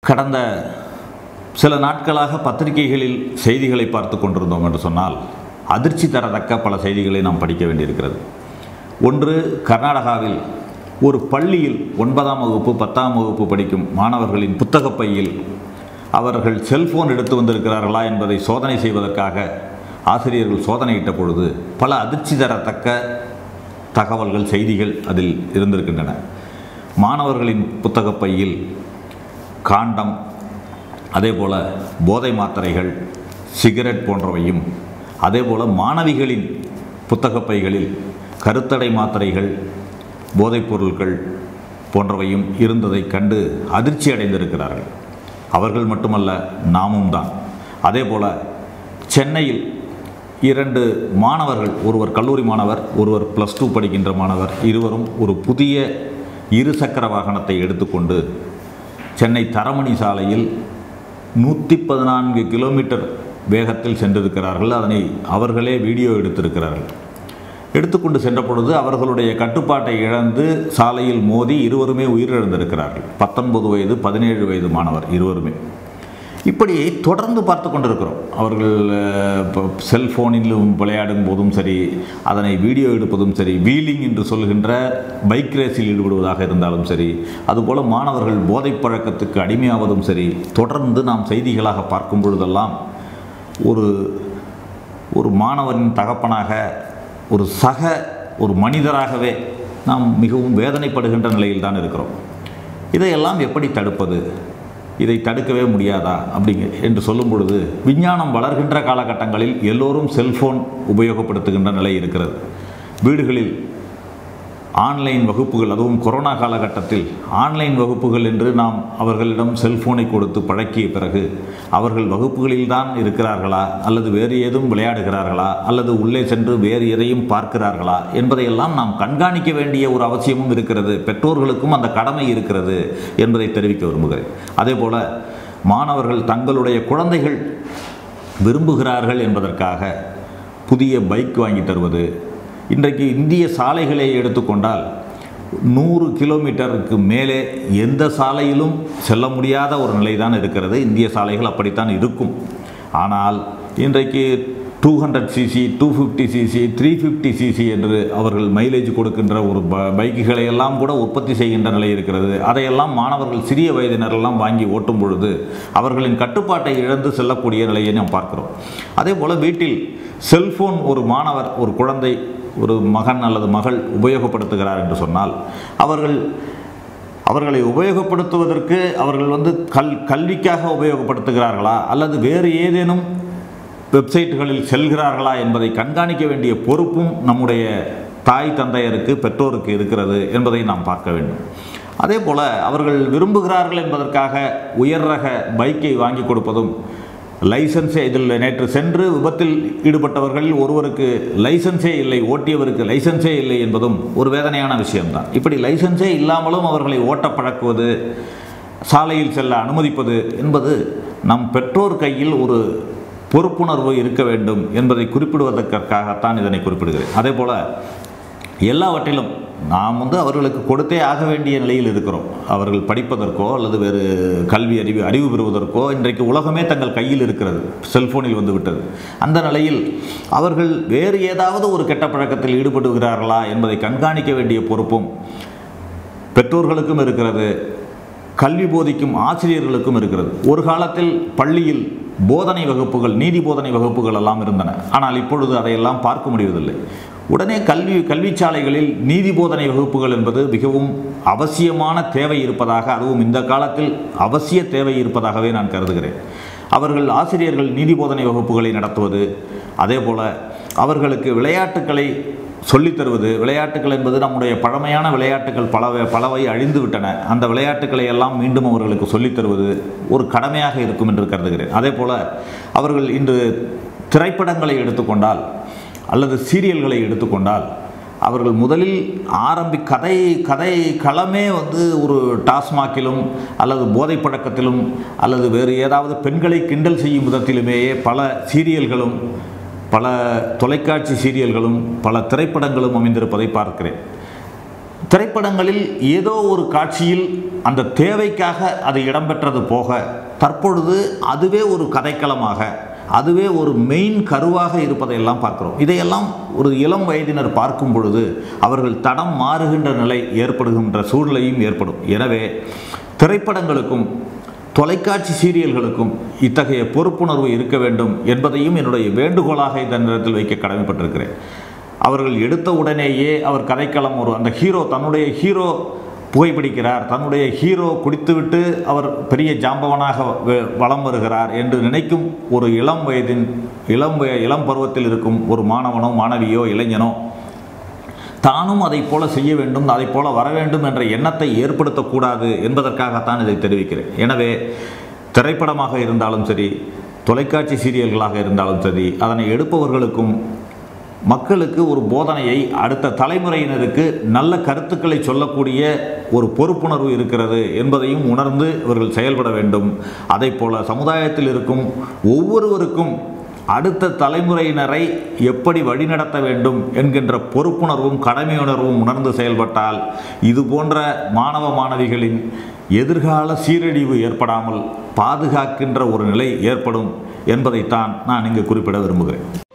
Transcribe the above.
கடந்த சில நாட்களாக பத்திரிகைகளில் செய்திகளை பார்த்து கொண்டிருந்தோம் என்று சொன்னால் அதிர்ச்சி தரத்தக்க பல செய்திகளை நாம் படிக்க வேண்டியிருக்கிறது ஒன்று கர்நாடகாவில் ஒரு பள்ளியில் ஒன்பதாம் வகுப்பு பத்தாம் வகுப்பு படிக்கும் மாணவர்களின் புத்தகப் பையில் அவர்கள் செல்போன் எடுத்து வந்திருக்கிறார்களா என்பதை சோதனை செய்வதற்காக ஆசிரியர்கள் சோதனையிட்ட பொழுது பல அதிர்ச்சி தரத்தக்க தகவல்கள் செய்திகள் அதில் இருந்திருக்கின்றன மாணவர்களின் புத்தகப் பையில் காண்டம் அதேபோல போதை மாத்திரைகள் சிகரெட் போன்றவையும் அதேபோல மாணவிகளின் புத்தகப் பைகளில் கருத்தடை மாத்திரைகள் போதைப் பொருட்கள் போன்றவையும் இருந்ததைக் கண்டு அதிர்ச்சி அடைந்திருக்கிறார்கள் அவர்கள் மட்டுமல்ல நாமும் தான் அதேபோல சென்னையில் இரண்டு மாணவர்கள் ஒருவர் கல்லூரி மாணவர் ஒருவர் ப்ளஸ் டூ படிக்கின்ற மாணவர் இருவரும் ஒரு புதிய இருசக்கர வாகனத்தை எடுத்துக்கொண்டு சென்னை தரமணி சாலையில் நூற்றி பதினான்கு கிலோமீட்டர் வேகத்தில் சென்றிருக்கிறார்கள் அதனை அவர்களே வீடியோ எடுத்திருக்கிறார்கள் எடுத்துக்கொண்டு சென்ற பொழுது அவர்களுடைய கட்டுப்பாட்டை இழந்து சாலையில் மோதி இருவருமே உயிரிழந்திருக்கிறார்கள் பத்தொன்பது வயது பதினேழு வயது மாணவர் இருவருமே இப்படி தொடர்ந்து பார்த்து கொண்டிருக்கிறோம் அவர்கள் அஹ், இப்போ செல்போனிலும் விளையாடும் போதும் சரி அதனை வீடியோ எடுப்பதும் சரி வீலிங் என்று சொல்கின்ற பைக் ரேஸில் ஈடுபடுவதாக இருந்தாலும் சரி அதுபோல் மாணவர்கள் போதைப் பழக்கத்துக்கு அடிமையாவதும் சரி தொடர்ந்து நாம் செய்திகளாக பார்க்கும் பொழுதெல்லாம் ஒரு ஒரு மாணவனின் தகப்பனாக ஒரு சக ஒரு மனிதராகவே நாம் மிகவும் வேதனைப்படுகின்ற நிலையில் தான் இருக்கிறோம் இதையெல்லாம் எப்படி தடுப்பது இதை தடுக்கவே முடியாதா அப்படிங்க என்று சொல்லும் பொழுது விஞ்ஞானம் வளர்கின்ற காலகட்டங்களில் எல்லோரும் செல்போன் உபயோகப்படுத்துகின்ற நிலை இருக்கிறது வீடுகளில் ஆன்லைன் வகுப்புகள் அதுவும் கொரோனா காலகட்டத்தில் ஆன்லைன் வகுப்புகள் என்று நாம் அவர்களிடம் செல்போனை கொடுத்து பழக்கிய பிறகு அவர்கள் வகுப்புகளில் தான் இருக்கிறார்களா அல்லது வேறு ஏதும் விளையாடுகிறார்களா அல்லது உள்ளே சென்று வேறு எதையும் பார்க்கிறார்களா என்பதையெல்லாம் நாம் கண்காணிக்க வேண்டிய ஒரு அவசியமும் இருக்கிறது பெற்றோர்களுக்கும் அந்த கடமை இருக்கிறது என்பதை தெரிவிக்க விரும்புகிறேன் அதே போல மாணவர்கள் தங்களுடைய குழந்தைகள் விரும்புகிறார்கள் என்பதற்காக புதிய பைக் வாங்கி தருவது இன்றைக்கு இந்திய சாலைகளை எடுத்துக்கொண்டால் நூறு கிலோமீட்டருக்கு மேலே எந்த சாலையிலும் செல்ல முடியாத ஒரு நிலை தான் இருக்கிறது இந்திய சாலைகள் அப்படித்தான் இருக்கும் ஆனால் இன்றைக்கு two hundred CC two fifty CC three fifty CC என்று அவர்கள் மைலேஜ் கொடுக்கின்ற ஒரு ப பைக்குகளை எல்லாம் கூட உற்பத்தி செய்கின்ற நிலை இருக்கிறது அதையெல்லாம் மாணவர்கள் சிறிய வயதினரெல்லாம் வாங்கி ஓட்டும் பொழுது அவர்களின் கட்டுப்பாட்டை இழந்து செல்லக்கூடிய நிலையை நாம் பார்க்கிறோம் அதே போல் வீட்டில் செல்போன் ஒரு மாணவர் ஒரு குழந்தை ஒரு மகன் அல்லது மகள் உபயோகப்படுத்துகிறார் என்று சொன்னால் அவர்கள் அவர்களை உபயோகப்படுத்துவதற்கு அவர்கள் வந்து கல் கல்விக்காக உபயோகப்படுத்துகிறார்களா அல்லது வேறு ஏதேனும் வெப்சைட்டுகளில் செல்கிறார்களா என்பதை கண்காணிக்க வேண்டிய பொறுப்பும் நம்முடைய தாய் தந்தையருக்கு பெற்றோருக்கு இருக்கிறது என்பதை நாம் பார்க்க வேண்டும் அதே போல் அவர்கள் விரும்புகிறார்கள் என்பதற்காக உயர் ரக பைக்கை வாங்கி கொடுப்பதும் லைசன்ஸே இதில் நேற்று சென்று விபத்தில் ஈடுபட்டவர்களில் ஒருவருக்கு லைசன்ஸே இல்லை ஓட்டியவருக்கு லைசன்ஸே இல்லை என்பதும் ஒரு வேதனையான விஷயம்தான் இப்படி லைசன்ஸே இல்லாமலும் அவர்களை ஓட்ட பழக்குவது சாலையில் செல்ல அனுமதிப்பது என்பது நம் பெற்றோர் கையில் ஒரு பொறுப்புணர்வு இருக்க வேண்டும் என்பதை குறிப்பிடுவதற்காகத்தான் இதனை குறிப்பிடுகிறேன் அதே போல் எல்லாவற்றிலும் நாம் வந்து அவர்களுக்கு கொடுத்தே ஆக வேண்டிய நிலையில் இருக்கிறோம் அவர்கள் படிப்பதற்கோ அல்லது வேறு கல்வி அறிவு அறிவு பெறுவதற்கோ இன்றைக்கு உலகமே தங்கள் கையில் இருக்கிறது செல்போனில் வந்து விட்டது அந்த நிலையில் அவர்கள் வேறு ஏதாவது ஒரு கெட்ட பழக்கத்தில் ஈடுபடுகிறார்களா என்பதை கண்காணிக்க வேண்டிய பொறுப்பும் பெற்றோர்களுக்கும் இருக்கிறது கல்வி போதிக்கும் ஆசிரியர்களுக்கும் இருக்கிறது ஒரு காலத்தில் பள்ளியில் போதனை வகுப்புகள் நீதி போதனை வகுப்புகள் எல்லாம் இருந்தன ஆனால் இப்பொழுது அதையெல்லாம் பார்க்க முடிவதில்லை உடனே கல்வி கல்விச்சாலைகளில் நீதி போதனை வகுப்புகள் என்பது மிகவும் அவசியமான தேவை இருப்பதாக அதுவும் இந்த காலத்தில் அவசிய தேவை இருப்பதாகவே நான் கருதுகிறேன் அவர்கள் ஆசிரியர்கள் நீதி போதனை வகுப்புகளை நடத்துவது அதே போல் அவர்களுக்கு விளையாட்டுக்களை சொல்லித் தருவது விளையாட்டுகள் என்பது நம்முடைய பழமையான விளையாட்டுகள் பலவை பலவை அழிந்து விட்டன அந்த விளையாட்டுகளை எல்லாம் மீண்டும் அவர்களுக்கு சொல்லித் தருவது ஒரு கடமையாக இருக்கும் என்று கருதுகிறேன் அதே போல் அவர்கள் இன்று திரைப்படங்களை எடுத்துக்கொண்டால் அல்லது சீரியல்களை எடுத்துக்கொண்டால் அவர்கள் முதலில் ஆரம்பி கதை கதை களமே வந்து ஒரு டாஸ்மாக்கிலும் அல்லது போதைப் பழக்கத்திலும் அல்லது வேறு ஏதாவது பெண்களை கிண்டல் செய்யும் விதத்திலுமேயே பல சீரியல்களும் பல தொலைக்காட்சி சீரியல்களும் பல திரைப்படங்களும் அமைந்திருப்பதை பார்க்கிறேன் திரைப்படங்களில் ஏதோ ஒரு காட்சியில் அந்த தேவைக்காக அது இடம்பெற்றது போக தற்பொழுது அதுவே ஒரு கதைக்களமாக அதுவே ஒரு மெயின் கருவாக இருப்பதையெல்லாம் பார்க்கிறோம் இதையெல்லாம் ஒரு இளம் வயதினர் பார்க்கும் பொழுது அவர்கள் தடம் மாறுகின்ற நிலை ஏற்படுகின்ற சூழ்நிலையும் ஏற்படும் எனவே திரைப்படங்களுக்கும் தொலைக்காட்சி சீரியல்களுக்கும் இத்தகைய பொறுப்புணர்வு இருக்க வேண்டும் என்பதையும் என்னுடைய வேண்டுகோளாக இந்த நேரத்தில் வைக்க கடமைப்பட்டிருக்கிறேன் அவர்கள் எடுத்த உடனேயே அவர் கதைக்களம் ஒரு அந்த ஹீரோ தன்னுடைய ஹீரோ புகைப்பிடிக்கிறார் தன்னுடைய ஹீரோ குடித்துவிட்டு அவர் பெரிய ஜாம்பவனாக வ- வலம் வருகிறார் என்று நினைக்கும் ஒரு இளம் வயதின் இளம் வய- இளம் பருவத்தில் இருக்கும் ஒரு மாணவனோ மாணவியோ இளைஞனோ தானும் அதைப் போல செய்ய வேண்டும் அதைப் போல வர வேண்டும் என்ற எண்ணத்தை ஏற்படுத்தக்கூடாது என்பதற்காகத்தான் இதை தெரிவிக்கிறேன் எனவே திரைப்படமாக இருந்தாலும் சரி தொலைக்காட்சி சீரியல்களாக இருந்தாலும் சரி அதனை எடுப்பவர்களுக்கும் மக்களுக்கு ஒரு போதனையை அடுத்த தலைமுறையினருக்கு நல்ல கருத்துக்களை சொல்லக்கூடிய ஒரு பொறுப்புணர்வு இருக்கிறது என்பதையும் உணர்ந்து இவர்கள் செயல்பட வேண்டும் அதைப் போல சமுதாயத்தில் இருக்கும் ஒவ்வொருவருக்கும் அடுத்த தலைமுறையினரை எப்படி வழிநடத்த வேண்டும் என்கின்ற பொறுப்புணர்வும் கடமையுணர்வும் உணர்ந்து செயல்பட்டால் இது போன்ற மாணவ மாணவிகளின் எதிர்கால சீரழிவு ஏற்படாமல் பாதுகாக்கின்ற ஒரு நிலை ஏற்படும் என்பதைத்தான் நான் இங்கு குறிப்பிட விரும்புகிறேன்